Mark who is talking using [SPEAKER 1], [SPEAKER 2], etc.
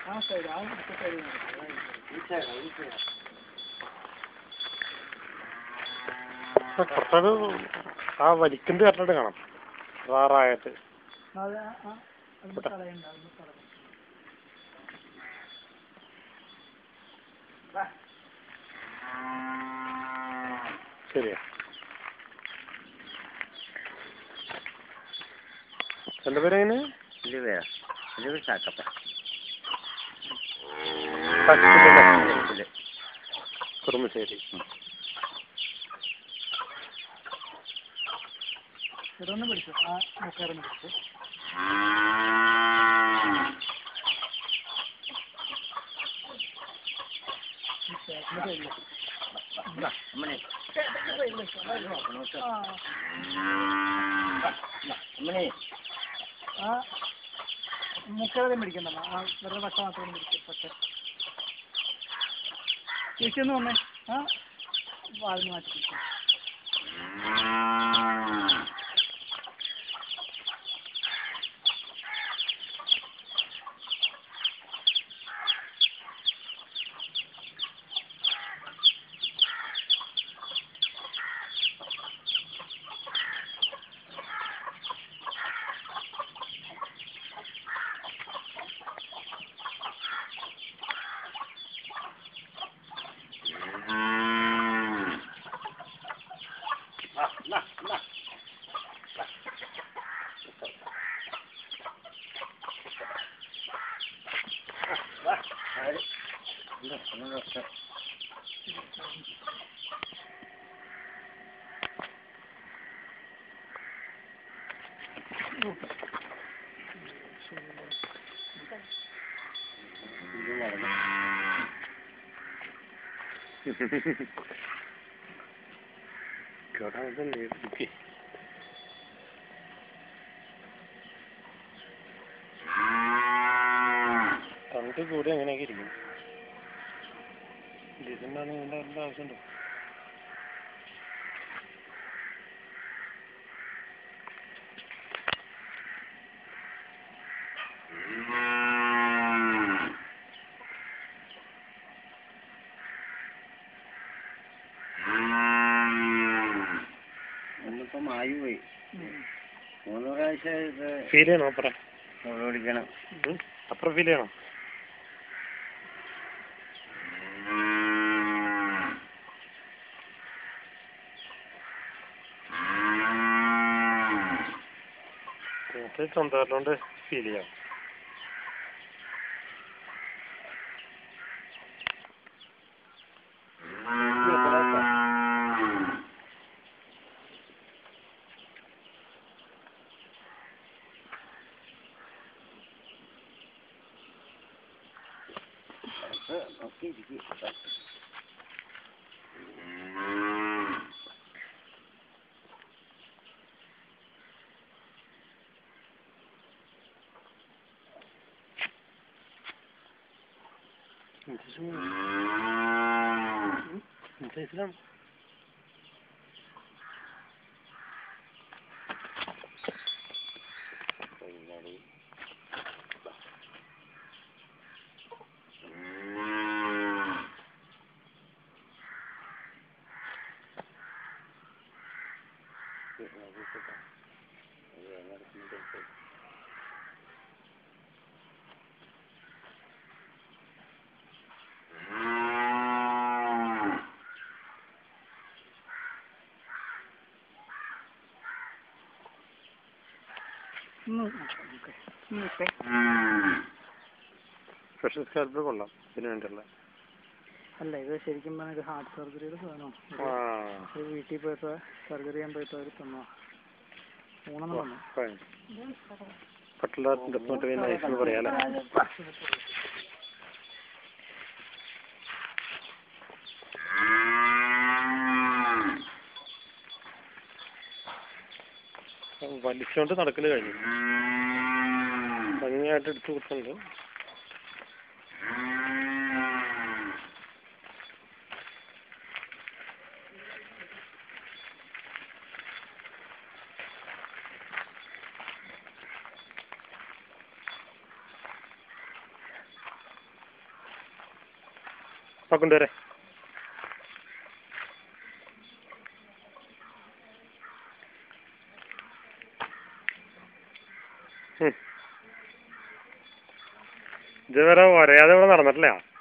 [SPEAKER 1] ആ സൈഡ് ആ മറ്റേ സൈഡ്
[SPEAKER 2] കുറച്ചത് ആ വലിക്കുന്നത് കറക്റ്റായിട്ട് കാണാം റാറായിട്ട്
[SPEAKER 1] അത് ആ ആ അതൊന്ന് കളയണ്ട അതൊന്ന് കളയണ്ട
[SPEAKER 2] ശരിയാ എൻ്റെ പേരെങ്ങനെ
[SPEAKER 3] ഇത് വേറെ ഇത് ചാക്കപ്പ ഇത്
[SPEAKER 2] കുറുമശ്ശേരി
[SPEAKER 1] ഇതൊന്ന് പിടിച്ചു ആ മുക്കാരൊന്ന് പിടിച്ചു ഈ ചേട്ടൻ്റെ സൈഡില്.
[SPEAKER 3] അമ്മനെ
[SPEAKER 1] ചേട്ടൻ്റെ സൈഡില്. ആ
[SPEAKER 3] അമ്മനെ
[SPEAKER 1] ആ മുക്കാലും പിടിക്കണ്ടല്ലോ ആ വെറുതെ പച്ച മാത്രം പിടിക്കും പച്ച ചേച്ചി ഒന്ന് വന്നേ ആ വാതിന് മാറ്റി പിടിക്കാം.
[SPEAKER 2] കേട്ടാ ഇതല്ലേ ഇരിക്ക്. തണുത്ത് കൂടി അങ്ങനെയൊക്കെ ഇരിക്കും ഡീസൻ്റാണ് ഇതിൻ്റെ എല്ലാ ആവശ്യമുണ്ടോ
[SPEAKER 3] ഒന്നിപ്പോ മായി പോയി മൂന്ന് പ്രാവശ്യം ഇത്
[SPEAKER 2] ഫീൽ ചെയ്യണോ അപ്പുറം
[SPEAKER 3] ഓടിക്കണം
[SPEAKER 2] ഉം? അപ്പുറം ഫീൽ ചെയ്യണോ എനിക്ക് സ്വന്തമായിട്ടുണ്ട് ഫീൽ ചെയ്യാം
[SPEAKER 3] ഒക്കെ ഇരിക്കും
[SPEAKER 2] ഇസ്ലാം
[SPEAKER 1] ഒന്ന് നോക്കാം നമുക്ക്. ഒന്ന് ഇട്ടേ.
[SPEAKER 2] പക്ഷെ സ്കാൽപ്പ് കൊള്ളാം ഇതിന് വേണ്ടിയുള്ള
[SPEAKER 1] അല്ല ഇത് ശരിക്കും പറഞ്ഞാൽ ഇത് ഹാർട്ട് സർജറിയുടെ സാധനമാണ്
[SPEAKER 2] ആ
[SPEAKER 1] ഒരു വീട്ടിൽ പോയപ്പോ സർജറി ചെയ്യാൻ പോയപ്പോ അവർ തന്നോ മൂന്നെണ്ണം തന്നു
[SPEAKER 2] fine. പട്ടുള്ളാറിന്റെ തൊട്ട് പിന്നെ നൈസിൽ പറയാലേ വലിച്ചോണ്ട് നടക്കല് കഴിഞ്ഞു ഭംഗിയായിട്ട് എടുത്തു കൊടുക്കുന്നുണ്ട് ആ കൊണ്ടുവരെ ഇതുവരെ വരയാതെ ഇവിടെ നടന്നിട്ടില്ല